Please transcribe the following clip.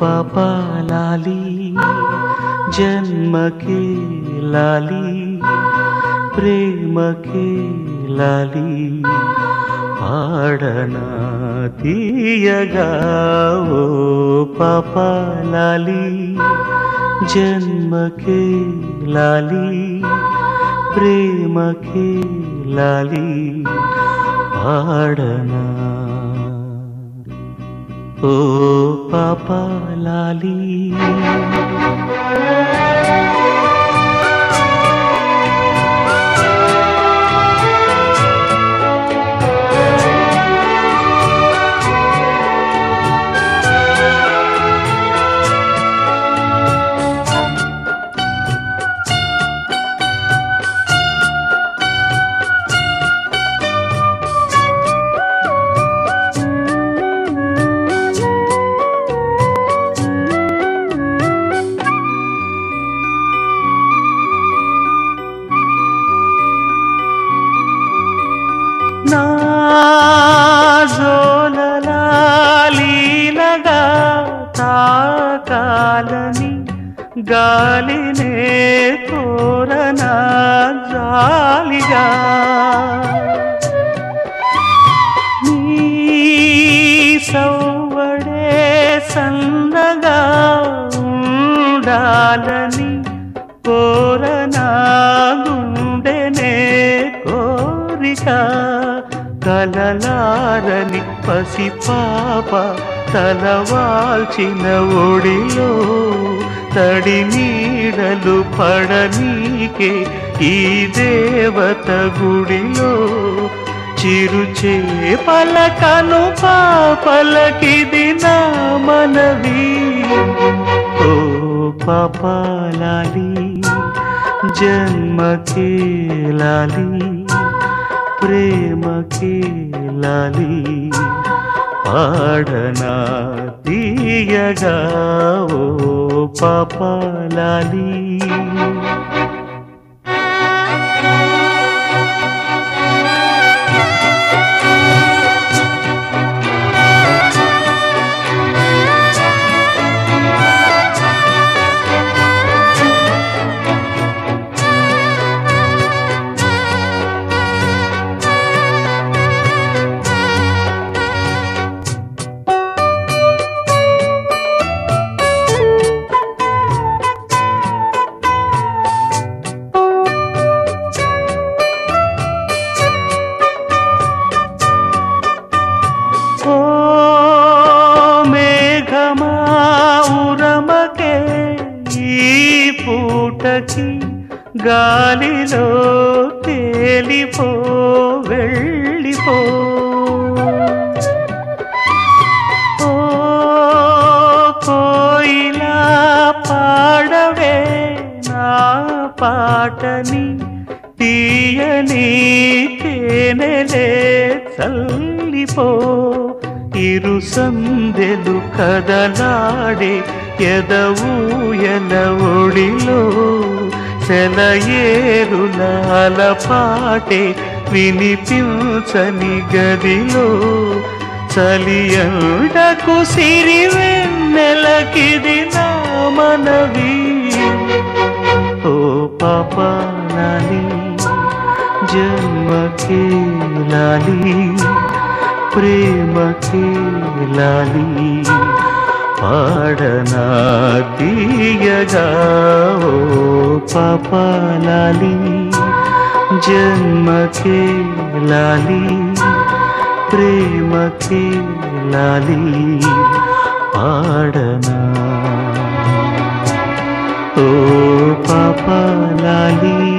పాపాలాలి జన్మకే లాలి ప్రేమకే లాలి పాడనా తీయగా ఓ పాపాలాలి జన్మకే లాలి ప్రేమకే లాలి పాడనా ఓ పాపాలాలి నా జోలలాలీలగా తాకాలని గాలినే కోరనా జాలిగా నీ సౌవడే సన్నగా ఉండాలని కోరనా గుండెనే కోరిక కలలారని పసిపాప తలవాల్చిన ఒడిలో తడి నీడలు పడనీకే ఈ దేవత గుడిలో చిరుచే పలకను పాపలకిది నా మనవి ఓ పాపాలాలి జన్మకే లాలి ప్రేమకే లాలి పాడనా తీయగా ఓ పాపాలాలి ఓ మేఘమా ఉరమకే ఈ పూటకి గాలిలో తేలిపో వెళ్ళిపో ఓ కోయిలా పాడవే నా పాటని తీయని తేనెలే చల్లిపో ఇరు సందెలు కదలాడే ఎదవూయల ఒడిలో సెలయేరులాల పాటే వినిపించని గదిలో చలియండకు సిరి వెన్నెలకిది నా మనవి ఓ పాపాలాలి జన్మకే లాలి ప్రేమకే లాలి పాడనా తీయగా ఓ పాపాలాలి జన్మకే లాలి ప్రేమకే లాలి పాడనా ఓ పాపాలాలి